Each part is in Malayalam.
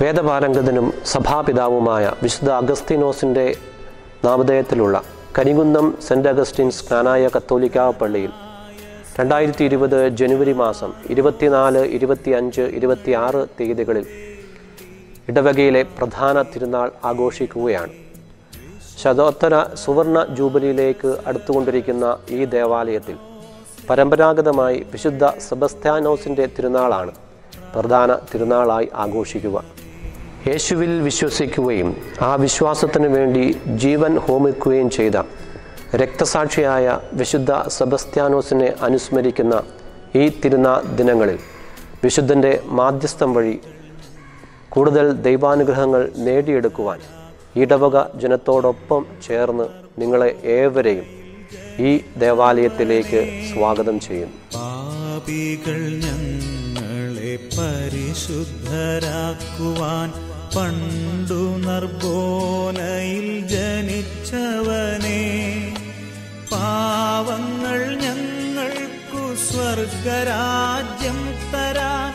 വേദപാരംഗതനും സഭാപിതാവുമായ വിശുദ്ധ അഗസ്തീനോസിൻ്റെ നാമധേയത്തിലുള്ള കരികുന്നം സെൻറ് അഗസ്റ്റിൻസ് ജ്ഞാനായ കത്തോലിക്ക പള്ളിയിൽ രണ്ടായിരത്തി ഇരുപത് ജനുവരി മാസം ഇരുപത്തിനാല് ഇരുപത്തിയഞ്ച് ഇരുപത്തിയാറ് തീയതികളിൽ ഇടവകയിലെ പ്രധാന തിരുനാൾ ആഘോഷിക്കുകയാണ് ശതോത്തര സുവർണ ജൂബിലിയിലേക്ക് അടുത്തുകൊണ്ടിരിക്കുന്ന ഈ ദേവാലയത്തിൽ പരമ്പരാഗതമായി വിശുദ്ധ സെബസ്ത്യാനോസിൻ്റെ തിരുനാളാണ് പ്രധാന തിരുനാളായി ആഘോഷിക്കുക യേശുവിൽ വിശ്വസിക്കുകയും ആ വിശ്വാസത്തിന് വേണ്ടി ജീവൻ ഹോമിക്കുകയും ചെയ്ത രക്തസാക്ഷിയായ വിശുദ്ധ സെബസ്ത്യാനോസിനെ അനുസ്മരിക്കുന്ന ഈ തിരുനാൾ ദിനങ്ങളിൽ വിശുദ്ധൻ്റെ മാധ്യസ്ഥം വഴി കൂടുതൽ ദൈവാനുഗ്രഹങ്ങൾ നേടിയെടുക്കുവാൻ ഇടവക ജനത്തോടൊപ്പം ചേർന്ന് നിങ്ങളെ ഏവരെയും ഈ ദേവാലയത്തിലേക്ക് സ്വാഗതം ചെയ്യുന്നു പാപികൾ ഞങ്ങളെ പരിശുദ്ധരാക്കുവാൻ പണ്ടു നർബോനയിൽ ജനിച്ചവനെ പാവങ്ങൾ ഞങ്ങൾക്കു സ്വർഗരാജ്യം തരാൻ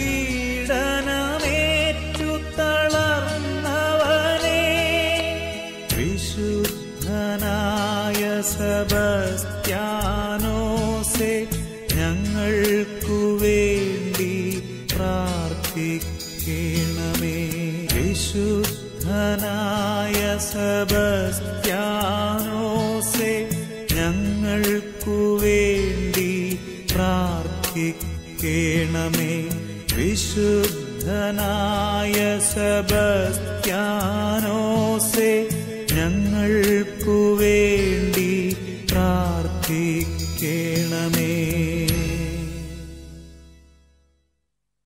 പീഡനമേറ്റു തളർന്നവനെ വിശുദ്ധനായ സബസ്ത്യാനോസെ ഞങ്ങൾക്കു വേണ്ടി പ്രാർത്ഥിക്കണമേ വിശുദ്ധനായ സബസ്ത്യാനോസെ ഞങ്ങൾക്കു വേണ്ടി പ്രാർത്ഥിക്കണമേ വിശുദ്ധനായ സബസ്ത്യാനോസെ ഞങ്ങൾക്കു വേണ്ടി പ്രാർത്ഥിക്കേ